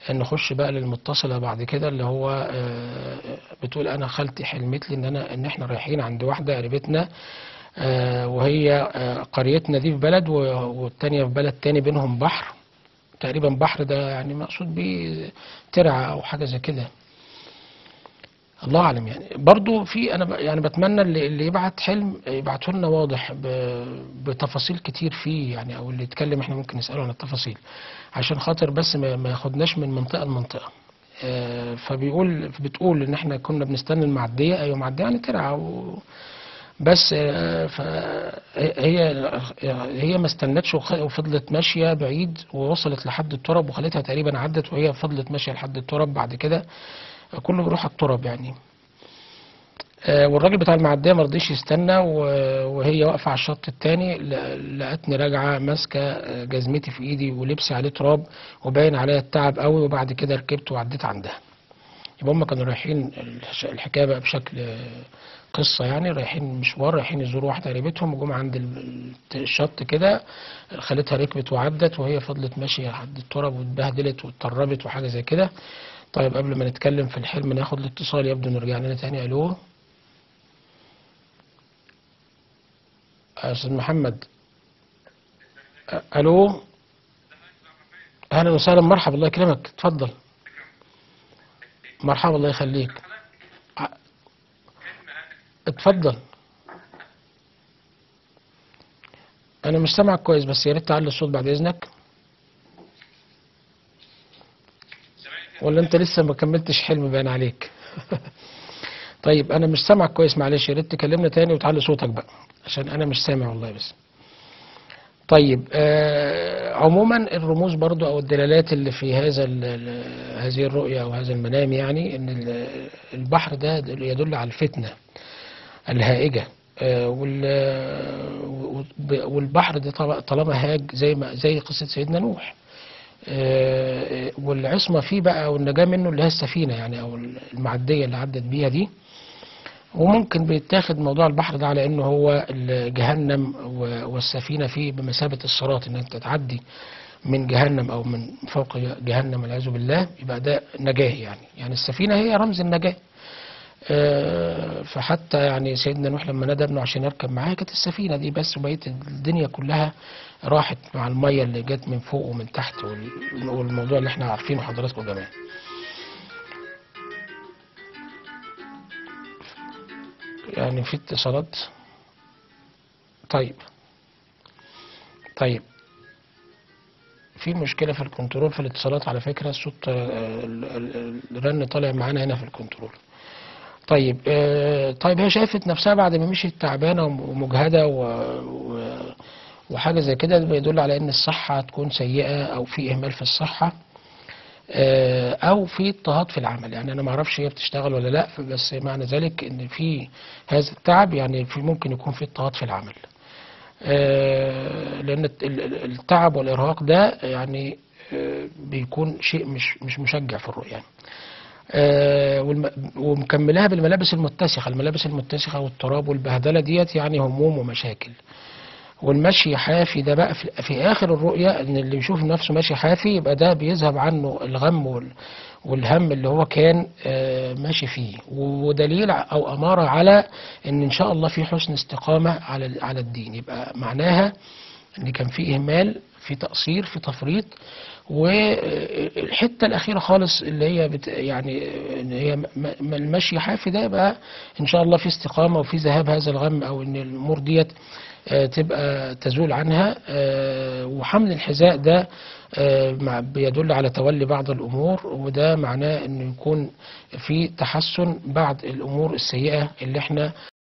نخش بقى للمتصلة بعد كده اللي هو آه، بتقول انا خالتي حلمت لي ان انا ان احنا رايحين عند واحدة قريبتنا آه، وهي آه، قريتنا دي في بلد و- والتانية في بلد تاني بينهم بحر تقريبا بحر ده يعني مقصود بيه ترعة او حاجة زي كده الله اعلم يعني برضو في انا ب- يعني بتمنى اللي, اللي يبعت حلم يبعته لنا واضح ب- بتفاصيل كتير فيه يعني او اللي يتكلم احنا ممكن نساله عن التفاصيل عشان خاطر بس ما ما ياخدناش من منطقه لمنطقه آه، فبيقول بتقول ان احنا كنا بنستنى المعديه ايوه معديه يعني ترعى و بس آه، فهي هي ما استنتش وخ- وفضلت ماشيه بعيد ووصلت لحد التراب وخلتها تقريبا عدت وهي فضلت ماشيه لحد التراب بعد كده كله بيروح على التراب يعني آه، والراجل بتاع المعديه ما رضيش يستنى و- وهي واقفه على الشط التاني ل- لقتني راجعه ماسكه آه، جزمتي في ايدي ولبسي عليه تراب وباين عليا التعب قوي وبعد كده ركبت وعديت عندها يبقى هم كانوا رايحين الش- الحكايه بقى بشكل آه، قصه يعني رايحين مشوار رايحين يزوروا واحده قريبتهم وجم عند ال- الشط كده خلتها ركبت وعدت وهي فضلت ماشيه لحد التراب واتبهدلت واتطربت وحاجه زي كده طيب قبل ما نتكلم في الحلم ناخد الاتصال يبدو انه رجع لنا تاني الو استاذ محمد أ- الو اهلا وسهلا مرحبا الله يكرمك اتفضل مرحبا الله يخليك ع- اتفضل انا مش سامعك كويس بس يا ريت تعلي الصوت بعد اذنك ولا انت لسه ما كملتش حلم باين عليك طيب انا مش سامعك كويس معلش يا ريت تكلمنا تاني وتعلي صوتك بقى عشان انا مش سامع والله بس طيب آه عموما الرموز برضو او الدلالات اللي في هذا ال- ال- هذه الرؤيا او هذا المنام يعني ان ال- البحر ده يدل على الفتنه الهائجه آه، وال- والبحر ده طل- طالما هاج زي ما زي قصه سيدنا نوح آه، والعصمه فيه بقى والنجاه منه اللي هي السفينه يعني او المعديه اللي عدت بيها دي وممكن بيتاخد موضوع البحر ده على انه هو ال- جهنم و- والسفينه فيه بمثابه الصراط ان انت تعدي من جهنم او من فوق جهنم والعياذ بالله يبقى ده نجاه يعني يعني السفينه هي رمز النجاه آه، فحتى يعني سيدنا نوح لما نادى ابنه عشان يركب معاه كانت السفينه دي بس وبقيه الدنيا كلها راحت مع الميه اللي جت من فوق ومن تحت وال- والموضوع اللي احنا عارفينه حضراتكم جميعا يعني في اتصالات طيب طيب في مشكلة في الكنترول في الاتصالات على فكرة الصوت آه، ال- ال- الرن طالع معانا هنا في الكنترول طيب آه، طيب هي شافت نفسها بعد ما مشيت تعبانة ومجهدة و... و... وحاجة زي كده بيدل على ان الصحة هتكون سيئة او في اهمال في الصحة آه، او في اضطهاد في العمل يعني انا ما اعرفش هي بتشتغل ولا لا بس معنى ذلك ان في هذا التعب يعني في ممكن يكون في اضطهاد في العمل آه، لان الت- ال- ال- التعب والارهاق ده يعني آه، بيكون شيء مش مش مشجع في الرؤيه يعني. آه، والم- ومكملها بالملابس المتسخه الملابس المتسخه والتراب والبهدله ديت يعني هموم ومشاكل والمشي حافي ده بقى في, في اخر الرؤيه ان اللي يشوف نفسه ماشي حافي يبقى ده بيذهب عنه الغم وال والهم اللي هو كان آه، ماشي فيه ودليل ع- او اماره على ان ان شاء الله في حسن استقامه على ال- على الدين يبقى معناها ان كان في اهمال في تقصير في تفريط والحته الاخيره خالص اللي هي بت يعني ان هي م- م- المشي حافي ده يبقى ان شاء الله في استقامه وفي ذهاب هذا الغم او ان الامور ديت آه، تبقى تزول عنها آه، وحمل الحذاء ده آه، مع- بيدل على تولي بعض الامور وده معناه انه يكون في تحسن بعد الامور السيئه اللي احنا